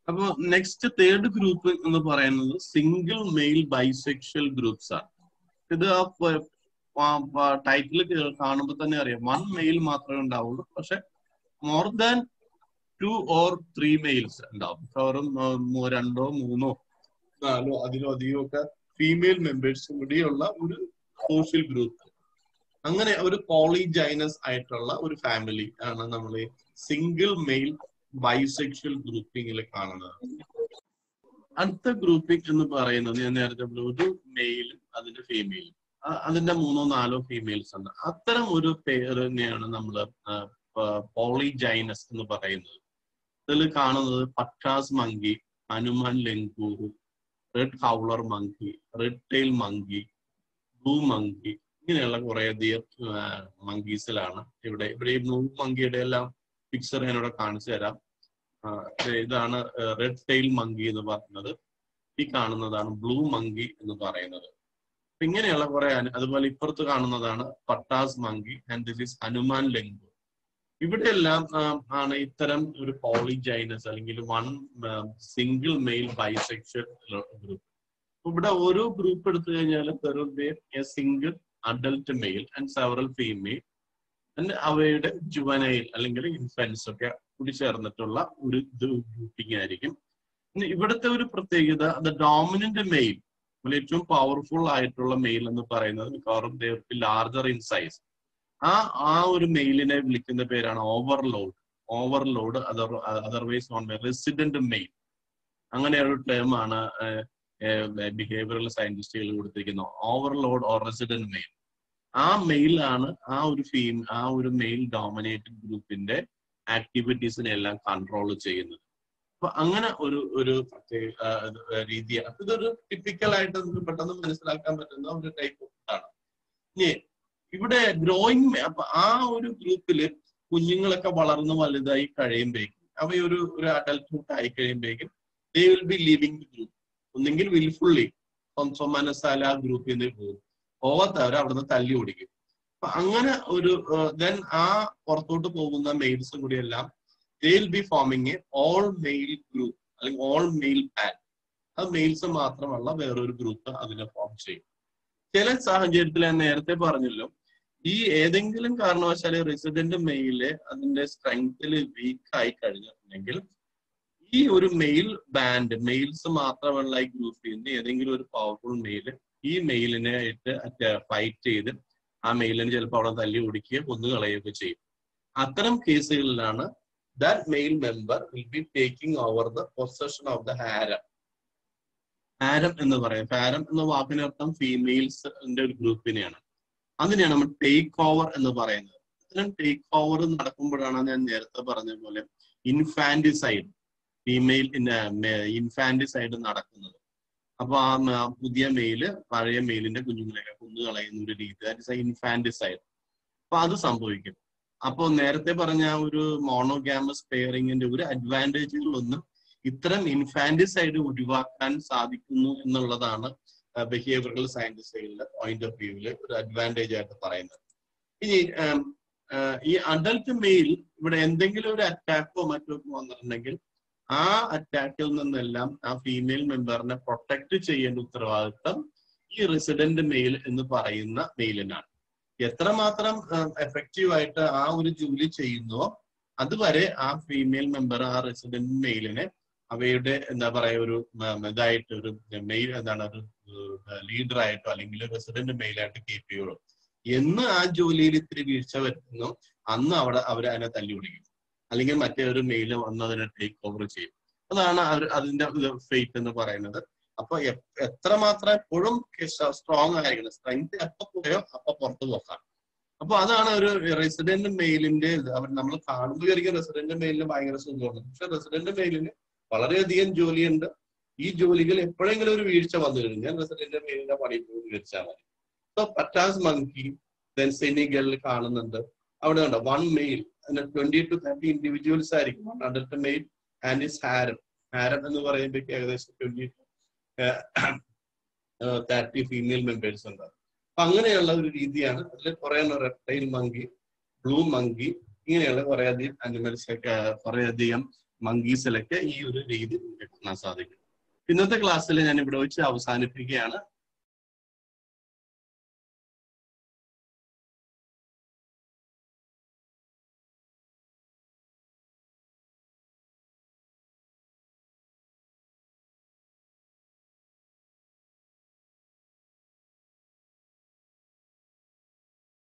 അപ്പൊ next third group എന്ന് പറയുന്നത് സിംഗിൾ മെയിൽ ബൈസെക്ഷൽ ഗ്രൂപ്പ്സ് ആണ് ഇത് ആ ടൈറ്റിൽ കാണുമ്പോൾ തന്നെ അറിയാം വൺ മെയിൽ മാത്രമേ ഉണ്ടാവുള്ളൂ പക്ഷെ more than two or three mails ഉണ്ടാവും മിക്കവാറും രണ്ടോ മൂന്നോ നാലോ അതിലോ അധികം ഒക്കെ ഫീമെയിൽ മെമ്പേഴ്സും കൂടിയുള്ള ഒരു സോഷ്യൽ ഗ്രൂപ്പ് അങ്ങനെ ഒരു പോളിജൈനസ് ആയിട്ടുള്ള ഒരു ഫാമിലി ആണ് നമ്മൾ സിംഗിൾ മെയിൽ ബൈസെക്ഷൽ ഗ്രൂപ്പിങ്ങിൽ കാണുന്നത് അടുത്ത ഗ്രൂപ്പിംഗ് എന്ന് പറയുന്നത് ഞാൻ നേരത്തെ ഒരു മെയിലും അതിന്റെ ഫീമെയിലും അതിന്റെ മൂന്നോ നാലോ ഫീമെയിൽസ് ഉണ്ട് അത്തരം ഒരു പേരിനെയാണ് നമ്മൾ പോളിജൈനസ് എന്ന് പറയുന്നത് ഇതിൽ കാണുന്നത് patas monkey Hanuman langur red howler monkey red tail monkey blue monkey ഇങ്ങനെയുള്ള കുറേയധികം മങ്കീസിലാണ് ഇവിടെ ഇവിടെ ഈ ബ്ലൂ മങ്കിയുടെ എല്ലാം പിക്ചർ ഞാനിവിടെ കാണിച്ചു തരാം ഇതാണ് റെഡ് ടെയിൽ മങ്കി എന്ന് പറയുന്നത് ഈ കാണുന്നതാണ് ബ്ലൂ മങ്കി എന്ന് പറയുന്നത് ഇങ്ങനെയുള്ള കുറെ അതുപോലെ ഇപ്പുറത്ത് കാണുന്നതാണ് patas monkey and this is Hanuman langur ഇവിടെയെല്ലാം ആണ് ഇത്തരം ഒരു പോളിജൈനസ് അല്ലെങ്കിൽ one single male bisexual group ഇവിടെ ഓരോ ഗ്രൂപ്പ് എടുത്തു കഴിഞ്ഞാൽ a single adult male and several female and അവയുടെ ജുവനൈൽ അല്ലെങ്കിൽ ഇൻഫൻസ് ഒക്കെ കൂടി ചേർന്നിട്ടുള്ള ഒരു ഇത് ഗ്രൂപ്പിംഗ് ആയിരിക്കും ഇവിടുത്തെ ഒരു പ്രത്യേകത ദ ഡോമിനന്റ് മെയിൽ ഏറ്റവും പവർഫുൾ ആയിട്ടുള്ള മെയിൽ എന്ന് പറയുന്നത് മിക്കവാറും ലാർജർ ഇൻ സൈസ് ആ ആ ഒരു മെയിലിനെ വിളിക്കുന്ന പേരാണ് overlord overlord other otherwise non resident male അങ്ങനെ ഒരു ടേം ആണ് ബിഹേവിയറൽ സയന്റിസ്റ്റുകൾ കൊടുത്തിരിക്കുന്നത് ഓവർലോഡ് ഓർ റെസിഡന്റ് മെയിൽ ആ മെയിലാണ് ആ ഒരു ഫീം ആ ഒരു മെയിൽ ഡോമിനേറ്റഡ് ഗ്രൂപ്പിന്റെ ആക്ടിവിറ്റീസിനെ എല്ലാം കൺട്രോൾ ചെയ്യുന്നത് അപ്പൊ അങ്ങനെ ഒരു ഒരു രീതിയാണ് ഇതൊരു ടിപ്പിക്കൽ ആയിട്ട് നമുക്ക് പെട്ടെന്ന് മനസ്സിലാക്കാൻ പറ്റുന്ന ഒരു ടൈപ്പ് ആണ് ഇനി ഇവിടെ ഗ്രോയിങ് അപ്പൊ ആ ഒരു ഗ്രൂപ്പില് കുഞ്ഞുങ്ങളൊക്കെ വളർന്ന് വലുതായി കഴിയുമ്പോഴേക്കും അവയൊരു ഒരു അഡൽട്ട്ഹുഡ് ആയി കഴിയുമ്പോഴേക്കും they will be leaving group ഒന്നെങ്കിൽ വിൽഫുള്ളി സ്വന്തം മനസ്സാല ആ ഗ്രൂപ്പിൽ നിന്ന് പോകും പോവാത്തവർ അവിടുന്ന് തല്ലി ഓടിക്കും അപ്പൊ അങ്ങനെ ഒരു ദെൻ ആ പുറത്തോട്ട് പോകുന്ന മെയിൽസും കൂടി എല്ലാം they will be forming a all male group അല്ലെങ്കിൽ ഓൾ മെയിൽ പാൻ അത് മെയിൽസ് മാത്രമല്ല വേറൊരു ഗ്രൂപ്പ് അതിനെ ഫോം ചെയ്യും ചില സാഹചര്യത്തിൽ ഞാൻ നേരത്തെ പറഞ്ഞല്ലോ ഈ ഏതെങ്കിലും കാരണവശാൽ റെസിഡന്റ് മെയില് അതിന്റെ സ്ട്രെങ്തിൽ വീക്ക് ആയി കഴിഞ്ഞിട്ടുണ്ടെങ്കിൽ ഈ ഒരു മെയിൽ ബാൻഡ് മെയിൽസ് മാത്രമുള്ള ഈ ഗ്രൂപ്പിൽ നിന്ന് ഏതെങ്കിലും ഒരു പവർഫുൾ മെയില് ഈ മെയിലിനെ ആയിട്ട് ഫൈറ്റ് ചെയ്ത് ആ മെയിലിന് ചിലപ്പോൾ അവിടെ തല്ലി ഓടിക്കുകയോ കൊന്നു കളയുകയൊക്കെ ചെയ്യും അത്തരം കേസുകളിലാണ് that male member will be taking over the possession of the harem harem എന്ന് പറയും ഹാരം എന്ന വാക്കിനർത്ഥം ഫീമെയിൽസിന്റെ ഒരു ഗ്രൂപ്പിനെയാണ് അതിനെയാണ് നമ്മൾ ടേക്ക് ഓവർ എന്ന് പറയുന്നത് ഇത്തരം ടേക്ക് ഓവർ നടക്കുമ്പോഴാണ് ഞാൻ നേരത്തെ പറഞ്ഞ പോലെ ഇൻഫാന്റിസൈഡ് ഫീമെയിൽ ഇൻഫാന്റിസൈഡ് നടക്കുന്നത് അപ്പൊ ആ പുതിയ മെയില് പഴയ മെയിലിന്റെ കുഞ്ഞുങ്ങളെയൊക്കെ കൊന്നു കളയുന്ന ഒരു രീതി ദാറ്റ് ഇൻഫാന്റിസൈഡ് അപ്പൊ അത് സംഭവിക്കും അപ്പോൾ നേരത്തെ പറഞ്ഞ ആ ഒരു മോണോഗാമസ് പെയറിങ്ങിന്റെ ഒരു അഡ്വാൻറ്റേജുകളൊന്നും ഇത്തരം ഇൻഫാന്റിസൈഡ് ഒഴിവാക്കാൻ സാധിക്കുന്നു എന്നുള്ളതാണ് ബിഹേവിയറൽ സയന്റിസ്റ്റുകളുടെ പോയിന്റ് ഓഫ് വ്യൂവില് ഒരു അഡ്വാൻറ്റേജ് ആയിട്ട് പറയുന്നത് ഇനി ഈ അഡൽട്ട് മെയിൽ ഇവിടെ എന്തെങ്കിലും ഒരു അറ്റാക്കോ മറ്റോ വന്നിട്ടുണ്ടെങ്കിൽ ആ അറ്റാക്കിൽ നിന്നെല്ലാം ആ ഫീമെയിൽ മെമ്പറിനെ പ്രൊട്ടക്ട് ചെയ്യേണ്ട ഉത്തരവാദിത്തം ഈ റെസിഡന്റ് മെയിൽ എന്ന് പറയുന്ന മെയിലിനാണ് എത്രമാത്രം എഫക്റ്റീവ് ആയിട്ട് ആ ഒരു ജോലി ചെയ്യുന്നോ അതുവരെ ആ ഫീമെയിൽ മെമ്പർ ആ റെസിഡന്റ് മെയിലിനെ അവയുടെ എന്താ പറയുക ഒരു ഇതായിട്ട് ഒരു മെയിൽ എന്താണ് ഒരു ലീഡർ ആയിട്ടോ അല്ലെങ്കിൽ റെസിഡന്റ് മെയിലായിട്ട് കീപ്പ് ചെയ്യുള്ളൂ എന്ന് ആ ജോലിയിൽ ഇത്തിരി വീഴ്ച വരുന്നു അന്ന് അവിടെ അവർ അതിനെ തല്ലി പിടിക്കും അല്ലെങ്കിൽ മറ്റേ ഒരു മെയിൽ വന്ന് അതിനെ ടേക്ക് ഓവർ ചെയ്യും അതാണ് അവർ അതിന്റെ ഫെയ്റ്റ് എന്ന് പറയുന്നത് അപ്പൊ എത്രമാത്രം എപ്പോഴും സ്ട്രോങ് ആയിരിക്കണം സ്ട്രെങ്ത് എപ്പോ പോയോ അപ്പൊ പുറത്തു പോക്കാം അപ്പൊ അതാണ് ഒരു റെസിഡന്റ് മെയിലിന്റെ അവർ നമ്മൾ കാണുമ്പോൾ വിചാരിക്കും റെസിഡന്റ് മെയിലിന് ഭയങ്കര സുഖമാണ് പക്ഷെ റെസിഡന്റ് മെയിലിന് വളരെയധികം ജോലിയുണ്ട് ഈ ജോലികൾ എപ്പോഴെങ്കിലും ഒരു വീഴ്ച വന്നു കഴിഞ്ഞാൽ റെസിഡന്റ് മെയിലിന്റെ പണി പോയി വീഴ്ച മതി സോ പറ്റാസ് മങ്കി ദെൻ സെനിഗലിൽ കാണുന്നുണ്ട് അവിടെ ഉണ്ട് one male twenty to thirty individuals ആയിരിക്കും adult male and is harem harem എന്ന് പറയുമ്പോഴേക്ക് ഏകദേശം ട്വന്റി തേർട്ടി ഫീമെയിൽ മെമ്പേഴ്സ് ഉണ്ട് അപ്പൊ അങ്ങനെയുള്ള ഒരു രീതിയാണ് അതിൽ കുറെ റെപ്റ്റൈൽ മങ്കി ബ്ലൂ മങ്കി ഇങ്ങനെയുള്ള കുറെ അധികം അനിമൽസ് ഒക്കെ കുറെ അധികം മങ്കീസിലൊക്കെ ഈ ഒരു രീതി നമുക്ക് കാണാൻ സാധിക്കും ഇന്നത്തെ ക്ലാസ്സിൽ ഞാൻ ഇവിടെ വെച്ച് അവസാനിപ്പിക്കുകയാണ്